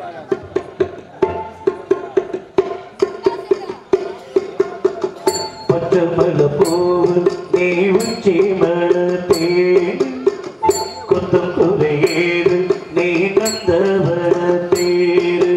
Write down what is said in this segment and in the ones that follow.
பச்சை மலை பூவு நீ உச்சி மலை தேன் கொத்தம் குறையேது நீ நந்தவன தேரு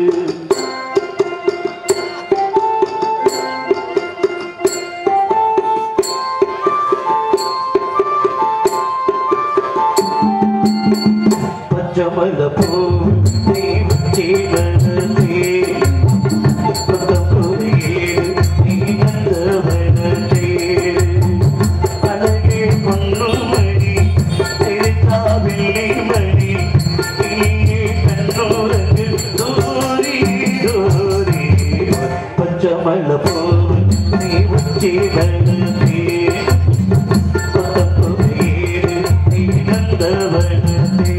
பச்சை மலை பூவு நீ உச்சி மலை தேன் கொத்தம் குறையேது நீ நந்தவன தேரு அழகே பொன்னும் மணி தெரித்தா வெள்ளி மணி நீயே கண்ணூரங்கு தூரி தூரி பச்சை மலை போல் நீ உச்சி மலர்ந்தே கொத்தப்புகையேறு நீ நந்தவனத்தே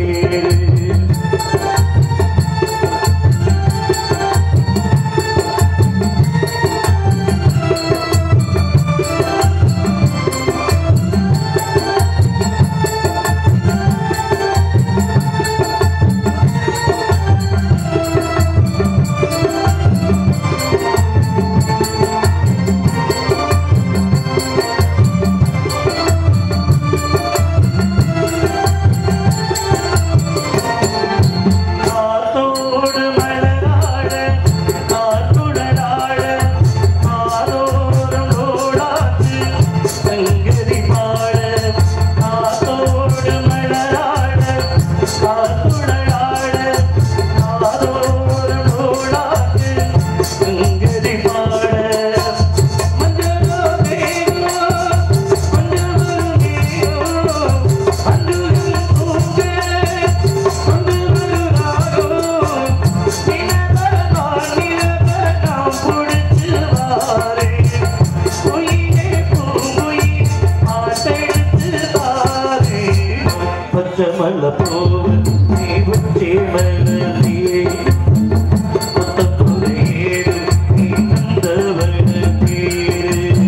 காத்தோடு மலராட காத்துடனாட காதோறும் ஓடாது சங்கதி பாட காத்தோடு மலராட காத்துடனாட காதோறும் ஓடாது சங்கதி பாட மஞ்சளோ தேனோ மஞ்சளோ தேனோ அன்றும் தூங்க மல்ல போவு நீ உச்சி மலர்ந்தியே கொத்த புகையேறு நீ நந்தவன தேரு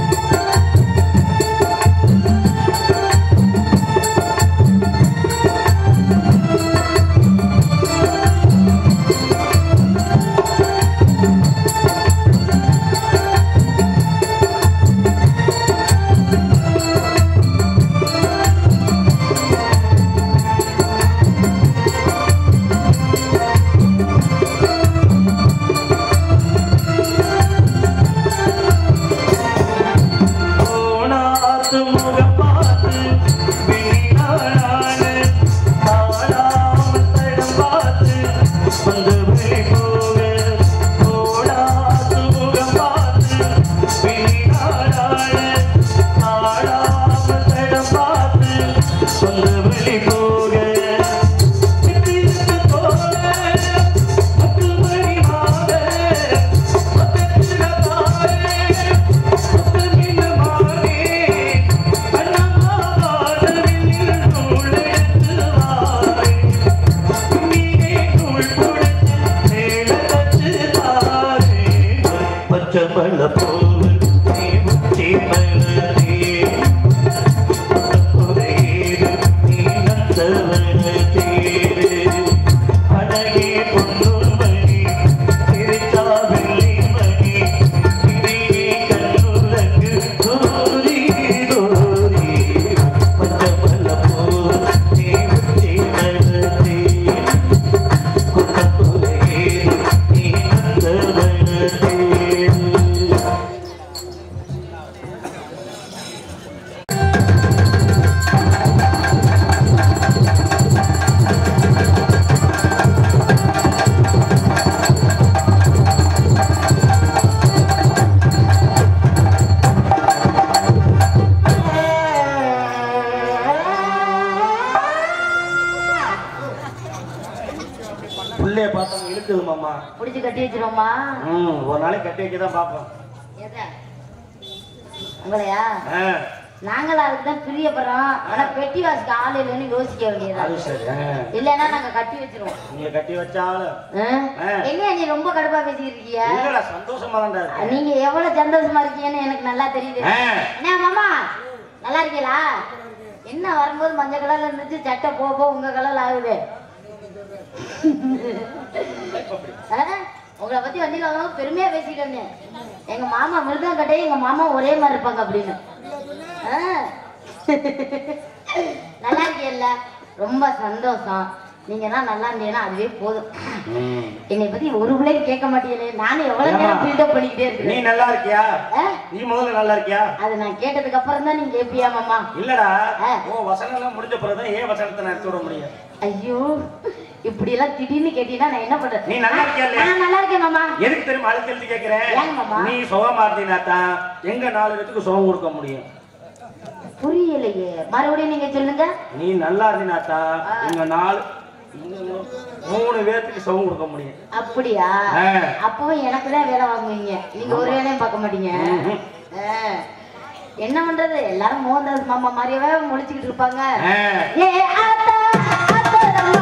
போனாத்து முகம் பார்த்து வீணானான தாழாமல் தடம் பார்த்து வந்து விழி போக போனாத்து முகம் பார்த்து வீணானான தாழாமல் தடம் பார்த்து வந்து விழி போக சித்திரத்து போல முத்துமணி மாத பக்கத்துல பாரு அழகே பொன்னும் மணி சிரித்தா வெள்ளி மணி இனியே கண்ணுலகு தோரி தோரி பச்சமல்ல போல் நீ உச்சி மலர்ந்தே குத்தப்புலையே நீ நந்தவனத்தே புள்ளைய பார்த்தவங்க இழுக்குது மாமா புடிச்சு கட்டி வச்சிருவோமா ம் ஒரு நாளைக்கு கட்டி வைக்க தான் பார்ப்போம் எத உங்களையா ஆ, நாங்களும் அதுக்கு தான் பிரியப்படுறோம் ஆனா பெட்டி வாசிக்க ஆள் இல்லைன்னு யோசிக்க வேண்டியதா அது சரி ஆ. இல்லைன்னா நாங்க கட்டி வச்சிருவோம் உங்களை கட்டி வச்சாலும் ஆ? ஆ. எங்க நீ ரொம்ப கடுப்பா பேசிக்கிட்டு இருக்கீங்க இல்லடா சந்தோஷமா தான்டா இருக்கு. நீங்க எவ்வளவு சந்தோஷமா இருக்கீங்கன்னு எனக்கு நல்லா தெரியுது ஆ. என்ன மாமா நல்லா இருக்கீங்களா என்ன வரும்போது மஞ்சள் கலர்ல இருந்துச்சு சட்டை போக போக உங்க கலர்ல ஆகுது உங்களை பத்தி வண்டியில வரும்போது பெருமையா பேசிட்டு வந்தேன் எங்க மாமா மிருதம் கட்டே எங்க மாமா ஒரே மாதிரி இருப்பாங்க அப்படின்னு ஆ. நல்லா இருக்கேல்ல ரொம்ப சந்தோஷம் நீங்க தான் நல்லா இருந்தீங்கன்னா அதுவே போதும் ம். என்னை பத்தி ஒரு பிள்ளையும் கேட்க மாட்டீங்களே நானும் எவ்வளவு நேரம் ஏம்மா? பில்டப் பண்ணிக்கிட்டே நீ இருக்கேன் நல்லா இருக்கியா ஆ? நீ முதல்ல நல்லா இருக்கியா அது நான் கேட்டதுக்கு அப்புறம் தான் நீங்க கேப்பியா மாமா இல்லடா ஆ. ஓ வசனம் எல்லாம் முடிஞ்ச பிறகுதான் ஏன் வசனத்தை நடத்தி விட முடியும் ஐயோ இப்படி எல்லாம் திடீர்னு கேட்டீங்கன்னா நான் என்ன பண்றது நீ நல்லா இருக்கியா இல்லையா? நான் நல்லா இருக்கேன் மாமா எதுக்கு தெரியுமா அழுத்தி அழுத்தி கேட்கிறேன் ஏங்க மாமா? நீ சுகமா இருந்தீங்கன்னா தான் எங்க நாலு பேத்துக்கு சுகம் கொடுக்க முடியும் புரியலையே மறுபடியும் நீங்க சொல்லுங்க நீ நல்லா இருந்தீங்கன்னா தான் ஆ. எங்க நாலு இங்க மூணு பேத்துக்கு சுகம் கொடுக்க முடியும் அப்படியா ஆ. அப்பவும் எனக்கு தான் வேலை வாங்குவீங்க நீங்க ஒரு வேலையும் பார்க்க மாட்டீங்க ம்ஹும். ஆ. என்ன பண்றது எல்லாரும் மோகன்தாஸ் மாமா மாதிரியவே முழிச்சுக்கிட்டு இருப்பாங்க ஆ. ஏ ஆத்தா, ஆத்தரம்மா.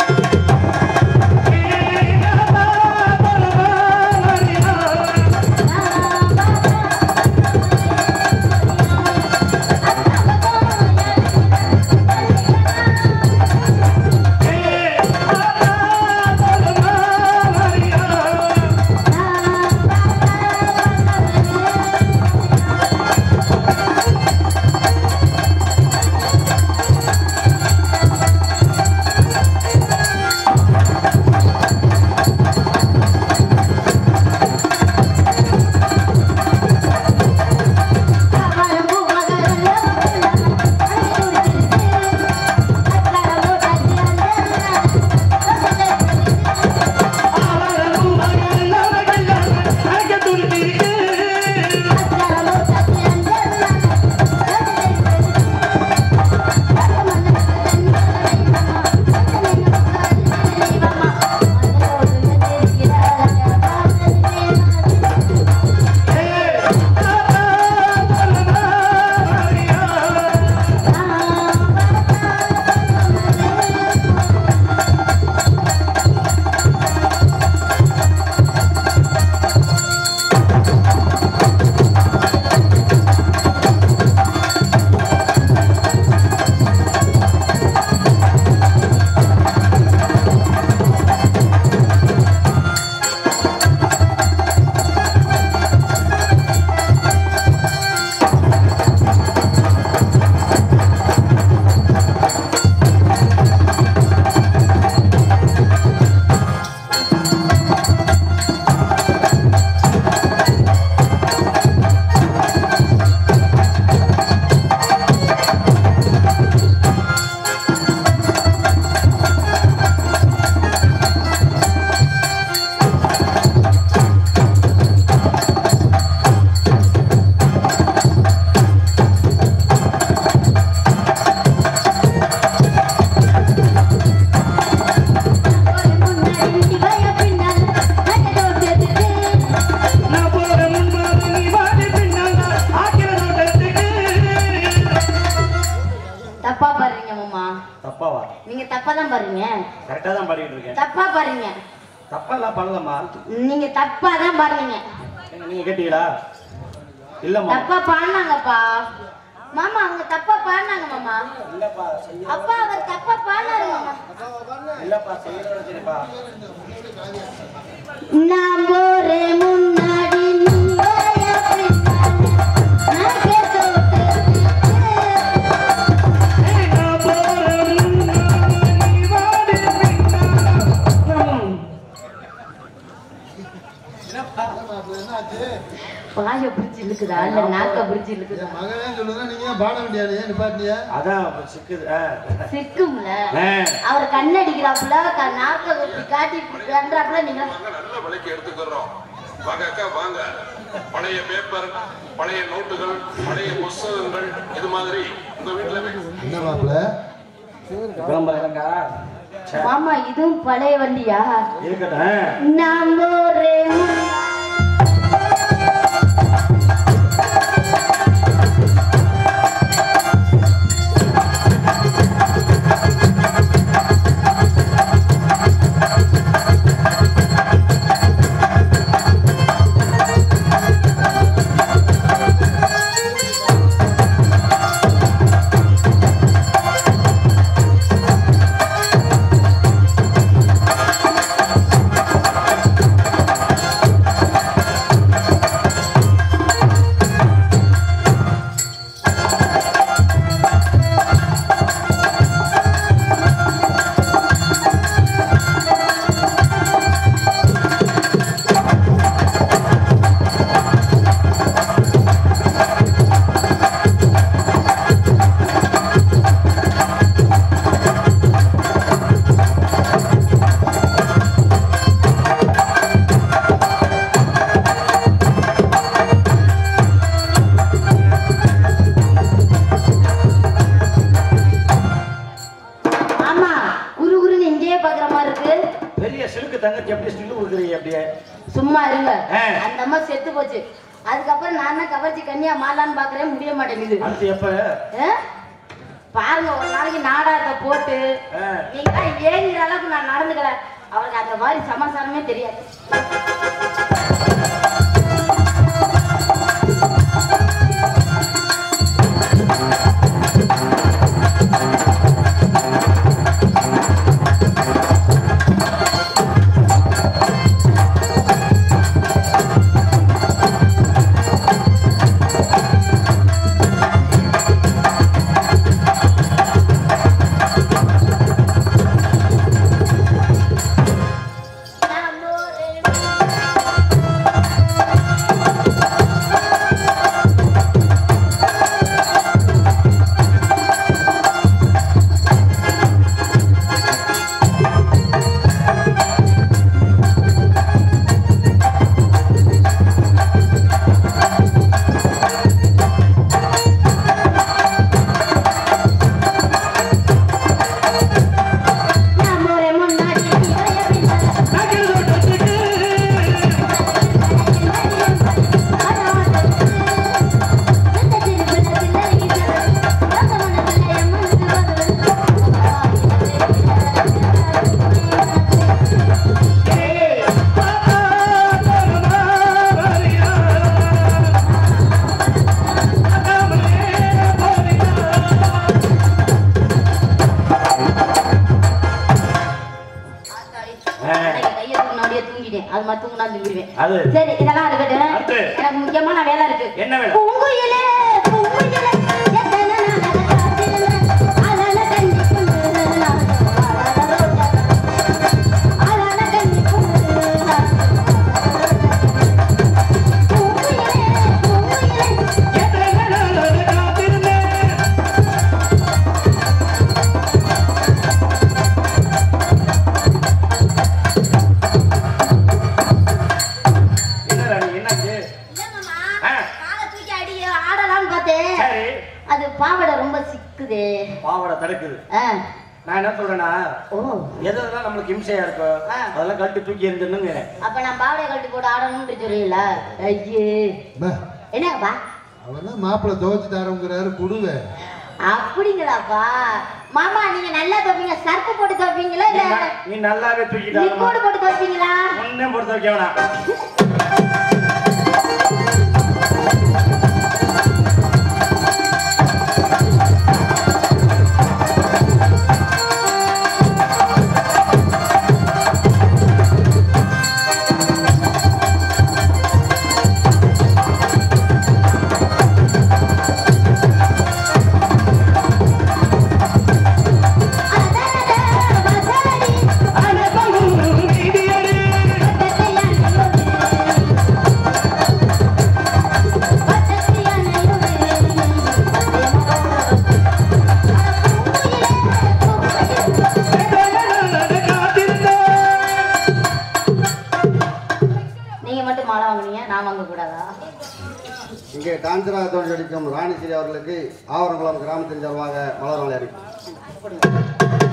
தப்பா பாருங்க மாமா தப்பாவா நீங்க தப்பா தான் பாருங்க கரெக்டா தான் பாடிட்டு இருக்கேன் தப்பா பாருங்க தப்பெல்லாம் பண்ணலம்மா நீங்க தப்பா தான் பாருங்க ஏங்க, நீங்க கேட்டீங்களா இல்லம்மா தப்பா பாடினாங்கப்பா மாமா அவங்க தப்பா பாடினாங்க மாமா இல்லப்பா செய்ய அப்பா அவர் தப்பா பாடினாரு மாமா இல்லப்பா செய்யறோம் சரிப்பா நான் போறேன் முன்னாடி நீ வாயா பின்னாடி. நான் கேட்க வாய பிடிச்சி இழுக்குதா இல்ல நாக்க பிடிச்சி இழுக்குதா என் மகனே சொல்லுதா நீங்க ஏன் பாட வேண்டியாது ஏன் நிப்பாட்டிய அதான் அப்ப சிக்குது ஆ. சிக்கும்ல ஆ. அவர் கண்ணடிக்கிறாப்புல க- நாக்க இப்படி காட்டி இப்படி பண்றாப்புல நீங்க வாங்க நல்ல விலைக்கு எடுத்துக்கிறோம் வாங்க அக்கா வாங்க பழைய பேப்பர் பழைய நோட்டுகள் பழைய புஸ்தகங்கள் இது மாதிரி உங்க வீட்டுல என்ன மாப்பிள்ள விளம்பரம்க்கா? சே, மாமா இதுவும் பழைய வண்டியா இருக்கட்டும் ஆ. நான் போறேன் முன்னாடி. வாங்க அதுக்கு எப்படி ஸ்டில் கொடுக்குறீங்க அப்படியே சும்மா இருங்க ஆ. அந்த அம்மா செத்து போச்சு அதுக்கப்புறம் நான் தான் கவர்ச்சி கன்னியா மாறலான்னு பாக்குறேன் முடிய மாட்டேங்குது அடுத்து எப்ப ஆ? பாருங்க ஒரு நாளைக்கு நாடகத்தை போட்டு ஆ. நீங்க ஏங்கிற அளவுக்கு நான் நடந்துக்கல அவருக்கு அந்த மாதிரி சமாசாரமே தெரியாது நம்மளே முன்னாடி கையை தூங்கினோடய தூங்கிட்டேன் அது மாதிரி தூங்கினா தூங்கிடுவேன் அது சரி இதெல்லாம் இருக்கட்டும் அடுத்து? எனக்கு முக்கியமான வேலை இருக்கு என்ன வேலை? பூங்குயிலே, பூங்குயிலே, எத்தனை நாளாக காத்திருந்தேன். அழல கண்ணி கொண்டு நான் அழல கண்ணி கொண்டு நான் பூங்குயிலே, பூங்குயிலே, என்ன ராணி என்னாச்சு இல்ல மாமா, ஆ. காலை தூக்கி அடி ஆடலாம்னு பார்த்தேன் சரி அது பாவாடை ரொம்ப சிக்குதே பாவாடை தடுக்குது ஆ, நான் என்ன சொல்றேன்னா ஓ எதெல்லாம் நம்மளுக்கு இம்சையா இருக்கோ ஆ. அதெல்லாம் கழட்டி தூக்கி எறிந்துன்னு அப்ப நான் பாவாடை கழட்டி போட்டு ஆடணும்னு சொல்றீங்களா ஐயே பா, என்னப்பா அவன் தான் மாப்பிள்ளை துவைச்சு தரங்கிறாரு குடுவே அப்படிங்களாப்பா மாமா நீங்க நல்லா துவைப்பீங்க சர்ப்பு போட்டு துவைப்பீங்களா நீ இல்ல ந- நீ நல்லாவே தூக்கிட்டாங்க லிக்விட் போட்டு துவைப்பீங்களா ஒன்னும் பொறுத்த வைக்க வேணாம் நீங்க மட்டும் மாலை வாங்குனீங்க நான் வாங்க கூடாதா இங்கே டான்சராக தோன்றடிக்கும் ராணிஸ்ரீ அவர்களுக்கு ஆவரங்குளம் கிராமத்தின் சார்பாக மலர் மாலை அறிவிக்கும்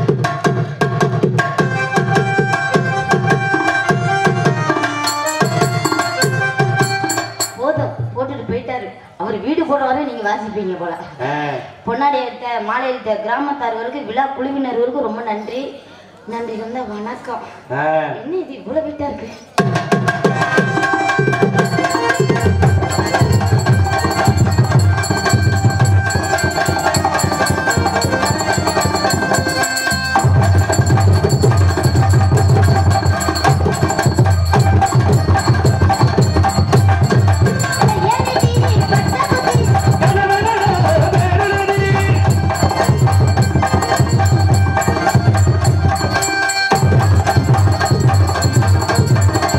போதும் போட்டுட்டு போயிட்டாரு அவர் வீடு போற வரை நீங்க வாசிப்பீங்க போல ஆ. பொன்னாடி எடுத்த மாலை எடுத்த கிராமத்தார்களுக்கு விழா குழுவினர்களுக்கு ரொம்ப நன்றி நன்றி வந்த வணக்கம் ஆ. என்ன இது இவ்வளவு வீட்டா இருக்கு ஆ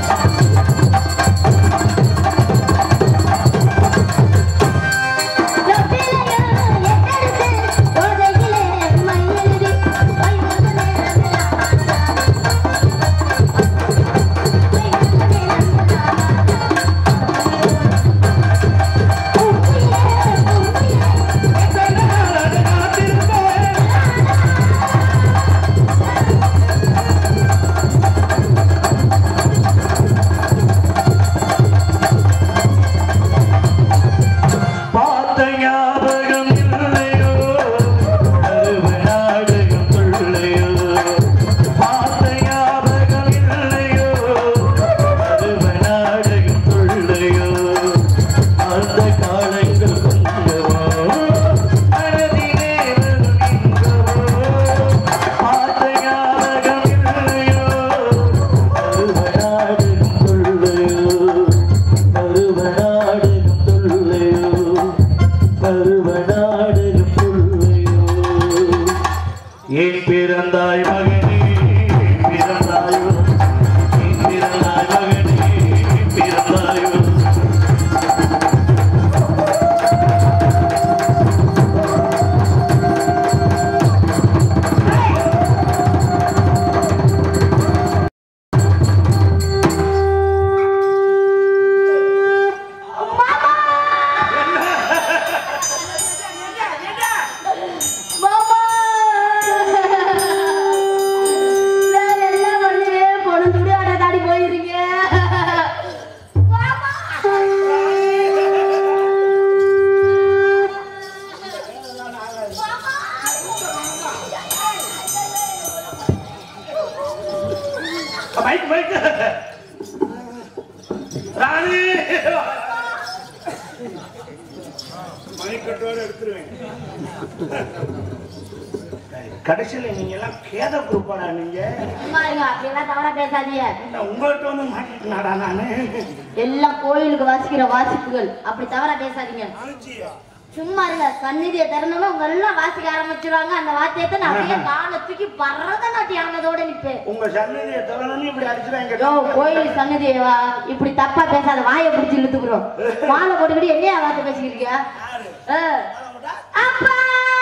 போய்க்க ராணி மணிக்கட்டோட எடுத்துருவேன் கடைசியில் நீங்க எல்லாம் கேத குரூப்பாடா நீங்க சும்மா இருங்க அப்படியெல்லாம் தவறா பேசாதீங்க நான் உங்கள்கிட்ட வந்து மாட்டிக்கிட்டா நானு எல்லாம் கோயிலுக்கு வாசிக்கிற வாசிப்புகள் அப்படி தவறா பேசாதீங்க சும்மா இருங்க சந்நிதியை திறந்தோம்னா உங்க எல்லாம் வாசிக்க ஆரம்பிச்சிருவாங்க அந்த வாத்தியத்தை நான் அப்படியே காலை தூக்கி பரதநாட்டியம் ஆனதோட நிப்பேன் உங்க சன்னதியை திறனு இப்படி அடிச்சுறாங்க யோ கோயில் சன்னதியை வா இப்படி தப்பா பேசாத வாயை பிடிச்சி இழுத்துக்கிறோம் மாலை போட்டுக்கிட்டு என்னையா வார்த்தை பேசிக்கிறீங்க ஆ. அப்பா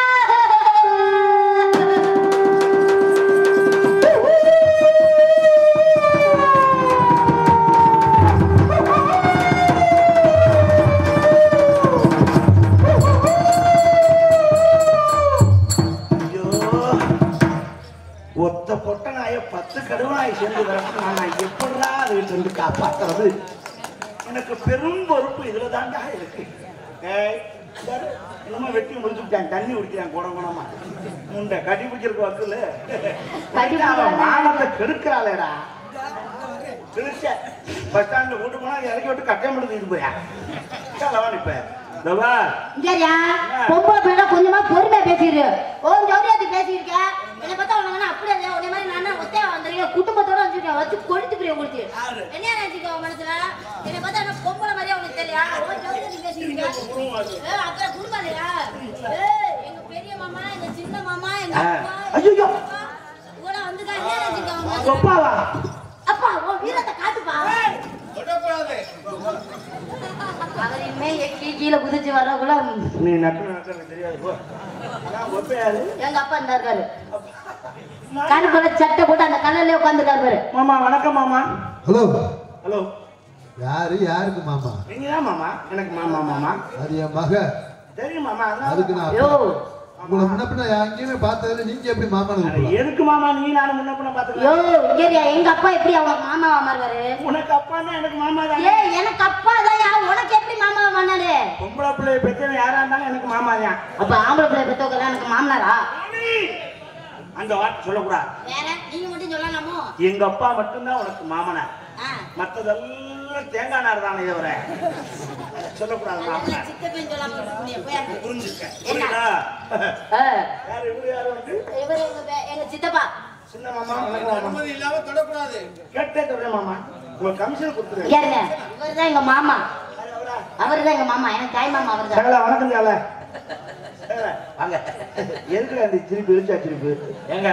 ஐயோ ஒத்த பொட்ட நாய பத்து கடுவனாய் சேர்ந்து வரப்ப நான் எப்படா அதுகிட்ட இருந்து காப்பாத்துறது எனக்கு பெரும் பொறுப்பு இதுல தாண்டா இருக்கு ஏய், பாரு, என்னமோ வெட்டி முடிச்சுட்டான் தண்ணி குடிக்கிறான் குடம் குடமா முண்டை கட்டி பிடிச்சிருக்க வக்குல கட்டி அவன் பிடிக்கிறானே. மானத்தை கெடுக்கிறாளேடா கிழிச்ச பஸ் ஸ்டாண்ட்ல கூட்டு போனா அதை இறக்கி விட்டு கட்டையம் எடுத்துட்டு போயா லவான் இப்ப லவா இங்கயா பொம்பளை பிள்ளை கொஞ்சமா பொறுமையா பேசிடு ஓம் ஜவுரியாத்து பேசியிருக்க என்னை பார்த்தா உனக்கு என்ன அப்படியே இல்லை. உன்னை மாதிரி நான் ஒத்தையா வந்திருக்கேன் குடும்பத்தோட வச்சிருக்கேன் வச்சு கொளுத்துக்கிறேன் உங்களுக்கு என்ன நினைச்சுக்க உன் மனசுல என்னை பார்த்தா என்ன பொம்பளை மாதிரியா உனக்கு தெரியா ஓம் ஜவுரியாத்து பேசியிருக்க ஏ, அப்புறம் குடும்பம் இல்லையா ஏ, எங்க பெரிய மாமா எங்க சின்ன மாமா எங்க ஆ. அப்பா ஐயையோ. கூட வந்துக்கா என்ன நினைச்சுக்க உன் மனசுல? ஒப்பாவா அப்பா உன் வீரத்தை காட்டுப்பா அவர் இனிமே எக்கி கீழே குதிச்சு வர்றதுக்குள்ள நீ நட்டு நட்டு எனக்கு தெரியாது போ நான் ஒப்பையாது எங்க அப்பா இந்த இருக்காரு கண்ணுக்குள்ள சட்டை போட்டு அந்த கல்லுல உட்காந்துருக்காரு பாரு மாமா வணக்கம் மாமா ஹலோ ஹலோ யாரு யாருக்கு மாமா நீங்க தான் மாமா எனக்கு மாமா மாமா அது என் மக தெரியும் மாமா அதான் அதுக்கு நான் யோ உங்களை முன்ன பின்ன எங்கேயுமே பார்த்ததுல நீங்க எப்படி மாமான்னு அட, கூப்பிடலாம் எதுக்கு மாமா நீ நானும் முன்ன பின்ன யோ பாத்துக்கலாம் இங்கேயா எங்க அப்பா எப்படி அவங்க மாமாவா மாறுவாரு உனக்கு அப்பா தான் எனக்கு மாமா தான் ஏ எனக்கு அப்பா தான் உனக்கு எப்படி மாமாவா மாறினாரு பொம்பளை பிள்ளைய பெற்றவன் யாரா இருந்தாலும் எனக்கு மாமா தான் அப்ப ஆம்பளை பிள்ளை பெத்தவங்க எனக்கு மாமனாரா அந்த வார்த்தை சொல்லக்கூடாது வேற நீங்க மட்டும் சொல்லலாமோ எங்க அப்பா மட்டும்தான் உனக்கு மாமனார் ஆ, மத்ததெல்லாம் தேங்காய் நார் தானே இவரை சொல்லக்கூடாது அதெல்லாம் மாமனார் சித்தப்பையும் சொல்லாம இருக்க முடியும். போய் அங்க. புரிஞ்சுக்க என்ன? புரியுதா ஆ, யார் இவரு யாரு வந்து இவரு எங்க வே- எங்க சித்தப்பா சின்ன மாமா வணக்கம் மாமா கேட்டே சொல்றேன் மாமா உங்க கமிஷன் கொடுத்துருவேன் கேளுங்க இவர்தான் எங்க மாமா அவர்தான் எங்க மாமா எனக்கு தாய் மாமா அவர்தான் சகல வணக்கம் சால வாங்க எதுக்கு அந்த சிரிப்பு இழுச்சா சிரிப்பு ஏங்க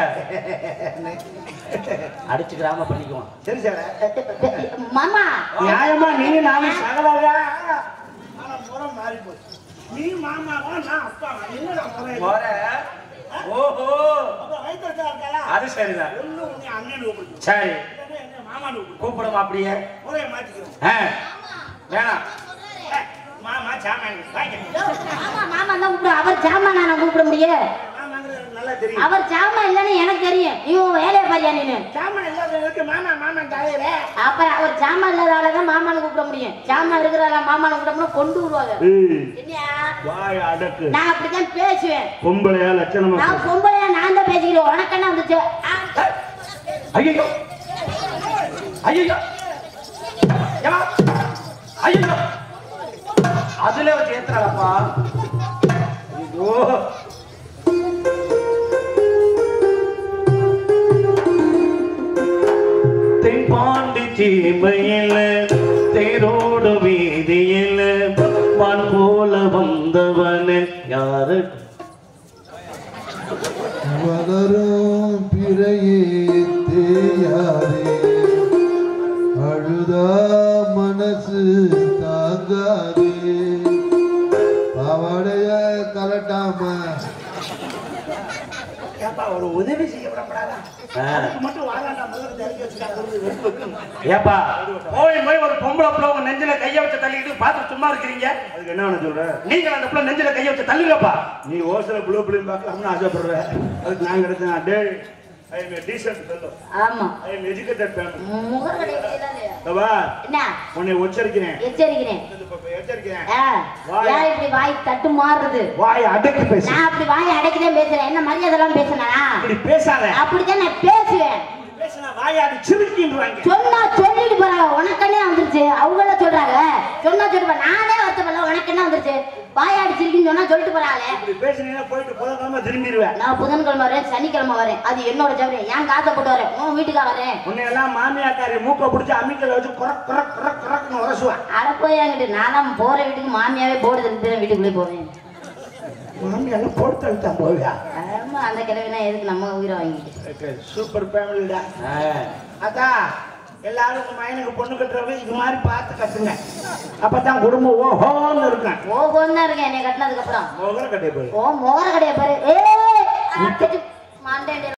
அடிச்சுக்கிறாம பண்ணிக்குவோம் சரி சார் மாமா நியாயமா நீ நானும் சகலாவா ஆனா முறை மாறி போச்சு நீ மாமாவா நான் அப்பாவா என்னடா முறை இது? போற ஓஹோ அப்ப வயித்துல இருக்காளா அது சரிதான் ஒண்ணு உன்னை அண்ணன் கூப்பிடு சரி இல்லைன்னா என்ன மாமான்னு கூப்பிடு கூப்பிடுமா அப்படியே முறையை மாத்திக்கிறோம் ஆ, வேணாம் ஏய், மாமா சாமான் வாங்க மாமா மாமா தான் கூப்பிடு அவர் ஜாமான் நான் கூப்பிட முடியும் மாமாங்கிறது எனக்கு நல்லா தெரியும் அவர் ஜாமான் இல்லைன்னு எனக்கு தெரியும் நீ உன் வேலையை பாரியா நீனு சாமான் இல்லாதவங்களுக்கு மாமா மாமன் தலையில அப்புறம் அவர் ஜாமான் இல்லாத ஆளதான் மாமான்னு கூப்பிட முடியும் ஜாமான் இருக்கிற ஆளை மாமான்னு கூப்பிட்டோம்னா கொண்டு வருவாங்க என்னையா வாய் அடக்கு நான் அப்படித்தான் பேசுவேன் பொம்பளையா லட்சணமா நான் பொம்பளையா நான் தான் பேசிக்கிறேன் உனக்கு என்ன வந்துச்சு ஆ, ஐயோ ஐயோ ஏமா ஐயோ அதுல வச்சு ஏத்துறாளப்பா ஐயோ தென்பாண்டி சீமையில தேரோடு வீதியில வான் போல வந்தவன் யாரு வளரும் பிறையே தேயாதே அழுதா மனசு தாங்காதே பாவாடைய கலட்டாம ஏப்பா ஒரு உதவி செய்ய விடப்படாதா ஆ. அதுக்கு மட்டும் வாழாண்டா முதல்ல தெரிஞ்சு வச்சுக்காங்க ஏப்பா போய் போய் ஒரு பொம்பளை பிள்ளை உங்க நெஞ்சில கைய வச்சு தள்ளிக்கிட்டு பார்த்து சும்மா இருக்கிறீங்க அதுக்கு என்ன வேணும் சொல்ற நீங்க அந்த பிள்ளை நெஞ்சில கைய வச்சு தள்ளுங்கப்பா நீ ஓசல புளோ பிள்ளையும் பார்க்கலாம்னு ஆசைப்படுற அதுக்கு நான் கிடைச்சேன் டே ஐ எம் டீசென்ட் ஃபெல்லோ ஆமா ஐ எம் எஜுகேட்டட் ஃபேமிலி முகர் கிடையாது வா என்ன உன்னை உச்சரிக்கிறேன் எச்சரிக்கிறேன் எச்சரிக்கிறேன் ஆ, ஏன் இப்படி வாய் தட்டு மாறுறது வாய் அடக்கி பேசு நான் அப்படி வாய் அடைக்கதான் பேசுறேன் என்ன மரியாதை எல்லாம் பேசுனா இப்படி பேசாத அப்படிதான் நான் பேசுவேன் பேசினா வாயாடி சிரிக்கின்றாங்க சொன்னா சொல்லிட்டு போறாங்க உனக்கண்ணே வந்துருச்சு அவங்கள சொல்றாங்க சொன்னா சொல்லிட்டு போறா. நானே வருத்தப்படல உனக்கு என்ன வந்துருச்சு வாய் அடிச்சிருக்கீன்னு சொன்னா சொல்லிட்டு போறாங்களே இப்படி பேசுனீங்கன்னா போயிட்டு புதன்கிழமை திரும்பிடுவேன் நான் புதன்கிழமை வரேன் சனிக்கிழமை வரேன் அது என்னோட சௌரியம் ஏன் காசை போட்டு வரேன் உன் வீட்டுக்கா வரேன் உன்னையெல்லாம் மாமியாக்காரி மூக்க பிடிச்சி அம்மிக்கல வச்சு குறக் குறக் குறக் குறக்னு உரசுவேன் அட போய் என்கிட்ட நான்லாம் போற வீட்டுக்கு மாமியாவே போடுறது தான் வீட்டுக்குள்ளே போவேன் மாமியெல்லாம் போட்டு தள்ளிட்டான் போவியா ஆமா அந்த கிழவினா எதுக்கு நம்ம உயிரை வாங்கிட்டு சூப்பர் ஃபேமிலிடா அதான் எல்லாரும் உங்க மயனுக்கு பொண்ணு கட்டுறவங்க இது மாதிரி பார்த்து கட்டுங்க அப்பதான் குடும்பம் ஓஹோன்னு இருக்கும் ஓகோன்னு தான் இருக்கேன் என்னை கட்டினதுக்கு அப்புறம் முகர கட்டை போய் ஓ மோர கடைய பாரு ஏ மாண்டேன்